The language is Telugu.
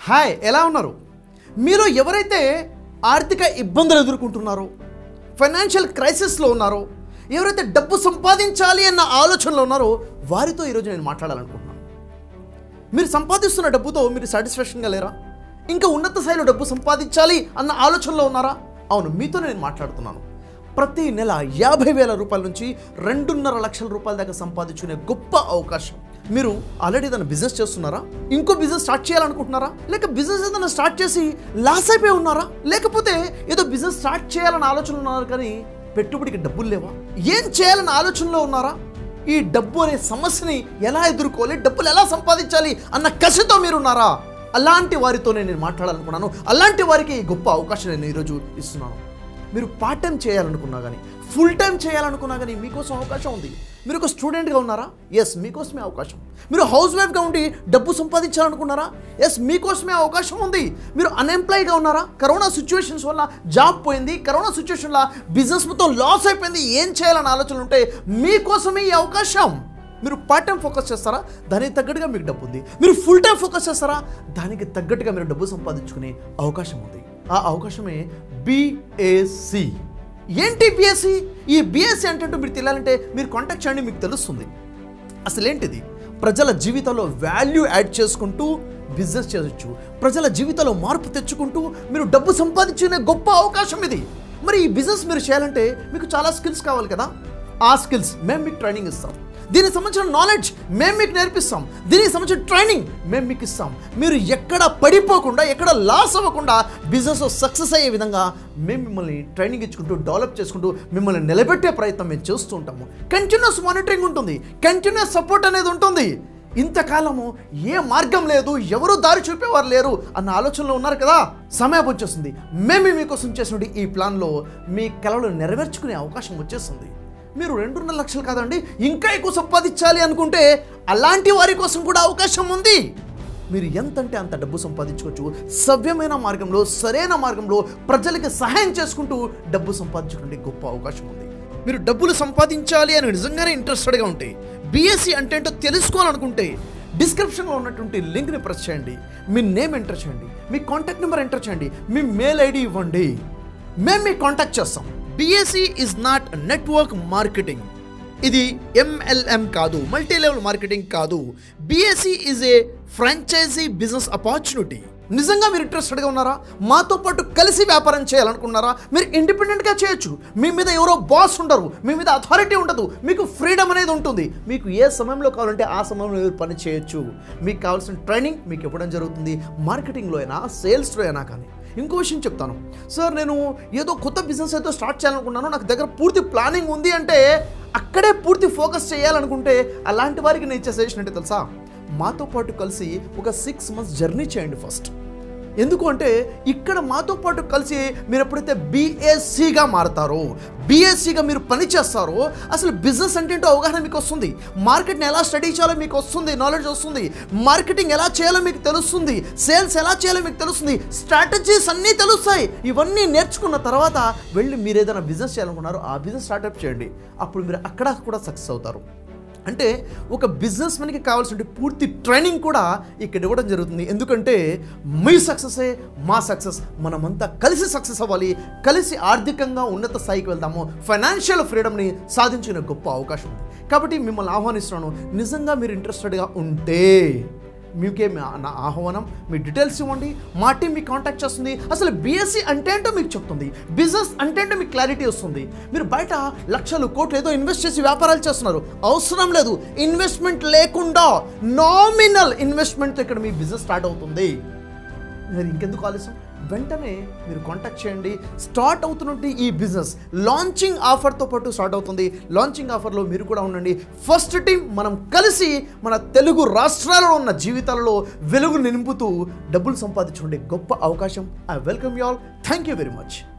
హాయ్ ఎలా ఉన్నారు మీరు ఎవరైతే ఆర్థిక ఇబ్బందులు ఎదుర్కొంటున్నారో ఫైనాన్షియల్ క్రైసిస్లో ఉన్నారో ఎవరైతే డబ్బు సంపాదించాలి అన్న ఆలోచనలో ఉన్నారో వారితో ఈరోజు నేను మాట్లాడాలనుకుంటున్నాను మీరు సంపాదిస్తున్న డబ్బుతో మీరు సాటిస్ఫాక్షన్గా లేరా ఇంకా ఉన్నత స్థాయిలో డబ్బు సంపాదించాలి అన్న ఆలోచనలో ఉన్నారా అవును మీతో నేను మాట్లాడుతున్నాను ప్రతి నెల యాభై వేల రూపాయల నుంచి రెండున్నర లక్షల రూపాయల దాకా సంపాదించుకునే గొప్ప అవకాశం మీరు ఆల్రెడీ ఏదైనా బిజినెస్ చేస్తున్నారా ఇంకో బిజినెస్ స్టార్ట్ చేయాలనుకుంటున్నారా లేక బిజినెస్ ఏదైనా స్టార్ట్ చేసి లాస్ అయిపోయి ఉన్నారా లేకపోతే ఏదో బిజినెస్ స్టార్ట్ చేయాలని ఆలోచన ఉన్నారు కానీ పెట్టుబడికి డబ్బులు లేవా ఏం చేయాలని ఆలోచనలో ఉన్నారా ఈ డబ్బు అనే సమస్యని ఎలా ఎదుర్కోవాలి డబ్బులు ఎలా సంపాదించాలి అన్న కసితో మీరున్నారా అలాంటి వారితో నేను మాట్లాడాలనుకున్నాను అలాంటి వారికి ఈ గొప్ప అవకాశం నేను ఈరోజు ఇస్తున్నాను మీరు పార్ట్ టైం చేయాలనుకున్నా కానీ ఫుల్ టైం చేయాలనుకున్నా కానీ మీకోసం అవకాశం ఉంది మీరు ఒక స్టూడెంట్గా ఉన్నారా ఎస్ మీకోసమే అవకాశం మీరు హౌస్ వైఫ్గా ఉండి డబ్బు సంపాదించాలనుకున్నారా ఎస్ మీకోసమే అవకాశం ఉంది మీరు అన్ఎంప్లాయ్గా ఉన్నారా కరోనా సిచ్యువేషన్స్ వల్ల జాబ్ పోయింది కరోనా సిచ్యువేషన్ వల్ల బిజినెస్ మొత్తం లాస్ అయిపోయింది ఏం చేయాలని ఆలోచనలు ఉంటే మీకోసమే ఈ అవకాశం మీరు పార్ట్ టైం ఫోకస్ చేస్తారా దానికి తగ్గట్టుగా మీకు డబ్బు ఉంది మీరు ఫుల్ టైం ఫోకస్ చేస్తారా దానికి తగ్గట్టుగా మీరు డబ్బు సంపాదించుకునే అవకాశం ఉంది ఆ అవకాశమే బిఏసి ఏంటి బిఎస్సి ఈ బిఎస్సి అంటే మీరు తెలియాలంటే మీరు కాంటాక్ట్ చేయండి మీకు తెలుస్తుంది అసలు ఏంటిది ప్రజల జీవితంలో వాల్యూ యాడ్ చేసుకుంటూ బిజినెస్ చేయొచ్చు ప్రజల జీవితంలో మార్పు తెచ్చుకుంటూ మీరు డబ్బు సంపాదించుకునే గొప్ప అవకాశం ఇది మరి ఈ బిజినెస్ మీరు చేయాలంటే మీకు చాలా స్కిల్స్ కావాలి కదా ఆ స్కిల్స్ మేము మీకు ట్రైనింగ్ ఇస్తాం దీనికి సంబంధించిన నాలెడ్జ్ మేము మీకు నేర్పిస్తాం దీనికి సంబంధించిన ట్రైనింగ్ మేము మీకు ఇస్తాం మీరు ఎక్కడ పడిపోకుండా ఎక్కడ లాస్ అవ్వకుండా బిజినెస్ సక్సెస్ అయ్యే విధంగా మేము మిమ్మల్ని ట్రైనింగ్ ఇచ్చుకుంటూ డెవలప్ చేసుకుంటూ మిమ్మల్ని నిలబెట్టే ప్రయత్నం మేము చేస్తూ ఉంటాము కంటిన్యూస్ మానిటరింగ్ ఉంటుంది కంటిన్యూస్ సపోర్ట్ అనేది ఉంటుంది ఇంతకాలము ఏ మార్గం లేదు ఎవరు దారి చూపేవారు లేరు అన్న ఆలోచనలో ఉన్నారు కదా సమయం వచ్చేస్తుంది మేము మీకోసం చేసిన ఈ ప్లాన్లో మీ కళలు నెరవేర్చుకునే అవకాశం వచ్చేస్తుంది మీరు రెండున్నర లక్షలు కాదండి ఇంకా ఎక్కువ సంపాదించాలి అనుకుంటే అలాంటి వారి కోసం కూడా అవకాశం ఉంది మీరు ఎంతంటే అంత డబ్బు సంపాదించుకోవచ్చు సవ్యమైన మార్గంలో సరైన మార్గంలో ప్రజలకి సహాయం చేసుకుంటూ డబ్బు సంపాదించుకునే గొప్ప అవకాశం ఉంది మీరు డబ్బులు సంపాదించాలి అని నిజంగానే ఇంట్రెస్టెడ్గా ఉంటే బీఎస్సీ అంటే ఏంటో తెలుసుకోవాలనుకుంటే డిస్క్రిప్షన్లో ఉన్నటువంటి లింక్ని ప్రెస్ చేయండి మీ నేమ్ ఎంటర్ చేయండి మీ కాంటాక్ట్ నెంబర్ ఎంటర్ చేయండి మీ మెయిల్ ఐడి ఇవ్వండి మేము మీకు కాంటాక్ట్ చేస్తాం BSC is not network marketing ఇది ఎంఎల్ఎం కాదు మల్టీ లెవెల్ మార్కెటింగ్ కాదు BSC is a franchise business opportunity నిజంగా మీరు ఇంట్రెస్టెడ్గా ఉన్నారా మాతో పాటు కలిసి వ్యాపారం చేయాలనుకున్నారా మీరు ఇండిపెండెంట్గా చేయొచ్చు మీ మీద ఎవరో బాస్ ఉండరు మీ మీద అథారిటీ ఉండదు మీకు ఫ్రీడమ్ అనేది ఉంటుంది మీకు ఏ సమయంలో కావాలంటే ఆ సమయంలో మీరు పని చేయొచ్చు మీకు కావాల్సిన ట్రైనింగ్ మీకు ఇవ్వడం జరుగుతుంది మార్కెటింగ్లో అయినా సేల్స్లో అయినా కానీ ఇంకో విషయం చెప్తాను సార్ నేను ఏదో కొత్త బిజినెస్ ఏదో స్టార్ట్ చేయాలనుకున్నాను నాకు దగ్గర పూర్తి ప్లానింగ్ ఉంది అంటే అక్కడే పూర్తి ఫోకస్ చేయాలనుకుంటే అలాంటి వారికి నేను ఇచ్చే సజెషన్ అంటే తెలుసా మాతో పాటు కలిసి ఒక సిక్స్ మంత్స్ జర్నీ చేయండి ఫస్ట్ ఎందుకు అంటే ఇక్కడ మాతో పాటు కలిసి మీరు ఎప్పుడైతే బీఎస్సీగా మారతారో బీఎస్సీగా మీరు పని చేస్తారో అసలు బిజినెస్ అంటే ఏంటో అవగాహన మీకు వస్తుంది మార్కెట్ని ఎలా స్టడీ చేయాలో మీకు వస్తుంది నాలెడ్జ్ వస్తుంది మార్కెటింగ్ ఎలా చేయాలో మీకు తెలుస్తుంది సేల్స్ ఎలా చేయాలో మీకు తెలుస్తుంది స్ట్రాటజీస్ అన్నీ తెలుస్తాయి ఇవన్నీ నేర్చుకున్న తర్వాత వెళ్ళి మీరు ఏదైనా బిజినెస్ చేయాలనుకున్నారో ఆ బిజినెస్ స్టార్ట్అప్ చేయండి అప్పుడు మీరు అక్కడ కూడా సక్సెస్ అవుతారు అంటే ఒక బిజినెస్ మెన్కి కావాల్సిన పూర్తి ట్రైనింగ్ కూడా ఇక్కడ ఇవ్వడం జరుగుతుంది ఎందుకంటే మీ సక్సెసే మా సక్సెస్ మనమంతా కలిసి సక్సెస్ అవ్వాలి కలిసి ఆర్థికంగా ఉన్నత స్థాయికి వెళ్దాము ఫైనాన్షియల్ ఫ్రీడమ్ని సాధించిన గొప్ప అవకాశం ఉంది కాబట్టి మిమ్మల్ని ఆహ్వానిస్తున్నాను నిజంగా మీరు ఇంట్రెస్టెడ్గా ఉంటే మీకే మీ- నా ఆహ్వానం మీ డీటెయిల్స్ ఇవ్వండి మా టీం మీకు కాంటాక్ట్ చేస్తుంది అసలు బీఎస్సీ అంటే ఏంటో మీకు చెప్తుంది బిజినెస్ అంటే ఏంటో మీకు క్లారిటీ వస్తుంది మీరు బయట లక్షలు కోట్లు ఏదో ఇన్వెస్ట్ చేసి వ్యాపారాలు చేస్తున్నారు అవసరం లేదు ఇన్వెస్ట్మెంట్ లేకుండా నామినల్ ఇన్వెస్ట్మెంట్తో ఇక్కడ మీ బిజినెస్ స్టార్ట్ అవుతుంది మరి ఇంకెందుకు ఆలస్యం వెంటనే మీరు కాంటాక్ట్ చేయండి స్టార్ట్ అవుతున్నట్టు ఈ బిజినెస్ లాంచింగ్ ఆఫర్తో పాటు స్టార్ట్ అవుతుంది లాంచింగ్ ఆఫర్లో మీరు కూడా ఉండండి ఫస్ట్ టీం మనం కలిసి మన తెలుగు రాష్ట్రాలలో ఉన్న జీవితాలలో వెలుగు నింపుతూ డబ్బులు సంపాదించుకునే గొప్ప అవకాశం I welcome you all thank you very much